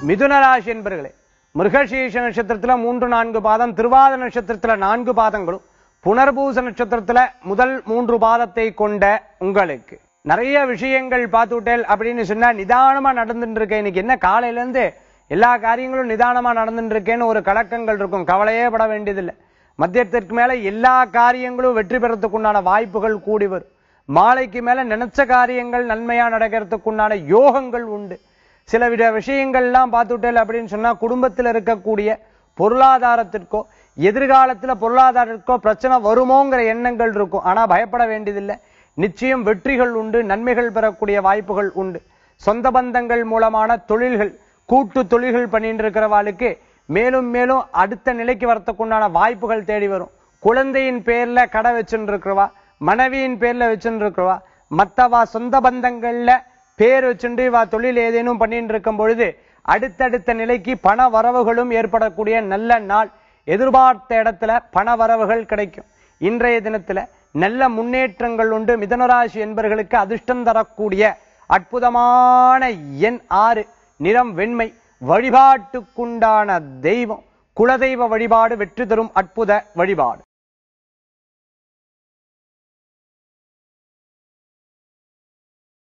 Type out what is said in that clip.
மிதுன ராசி என்பர்களே மிருகசீஷ நட்சத்திரத்துல மூன்று நான்கு பாதம் திருவாத நட்சத்திரத்துல நான்கு பாதங்களும் புனர்பூச நட்சத்திரத்துல முதல் மூன்று பாதத்தை கொண்ட உங்களுக்கு நிறைய விஷயங்கள் பார்த்துட்டேல் அப்படின்னு சொன்னா நிதானமா நடந்துட்டு இருக்கேன் இன்னைக்கு என்ன காலையில இருந்து எல்லா காரியங்களும் நிதானமா நடந்துட்டு இருக்கேன்னு ஒரு கலக்கங்கள் இருக்கும் கவலையே பட வேண்டியதில்லை மத்தியத்திற்கு மேல எல்லா காரியங்களும் வெற்றி பெறத்துக்குண்டான வாய்ப்புகள் கூடி வரும் மாலைக்கு மேல நினைச்ச காரியங்கள் நன்மையா நடக்கிறதுக்குண்டான யோகங்கள் உண்டு சில வித விஷயங்கள்லாம் பார்த்துட்டேல் அப்படின்னு சொன்னா குடும்பத்தில் இருக்கக்கூடிய பொருளாதாரத்திற்கோ எதிர்காலத்துல பொருளாதாரத்திற்கோ பிரச்சனை வருமோங்கிற எண்ணங்கள் இருக்கும் ஆனா பயப்பட வேண்டியதில்லை நிச்சயம் வெற்றிகள் உண்டு நன்மைகள் பெறக்கூடிய வாய்ப்புகள் உண்டு சொந்த பந்தங்கள் மூலமான தொழில்கள் கூட்டு தொழில்கள் பண்ணிட்டு இருக்கிறவாளுக்கு மேலும் மேலும் அடுத்த நிலைக்கு வரத்துக்குண்டான வாய்ப்புகள் தேடி வரும் குழந்தையின் பேர்ல கடை வச்சுட்டு இருக்கிறவா மனைவியின் பேர்ல வச்சுட்டு இருக்கிறவா மத்தவா சொந்த பந்தங்கள்ல பேர் வச்சுட்டு வா தொழில் ஏதேனும் பண்ணிட்டு இருக்கும் பொழுது அடுத்தடுத்த நிலைக்கு பண வரவுகளும் ஏற்படக்கூடிய நல்ல நாள் எதிர்பார்த்த இடத்துல பண வரவுகள் கிடைக்கும் இன்றைய தினத்துல நல்ல முன்னேற்றங்கள் உண்டு மிதனராசி என்பவர்களுக்கு அதிர்ஷ்டம் தரக்கூடிய அற்புதமான எண் ஆறு நிறம் வெண்மை வழிபாட்டுக்குண்டான தெய்வம் குலதெய்வ வழிபாடு வெற்றி தரும் அற்புத வழிபாடு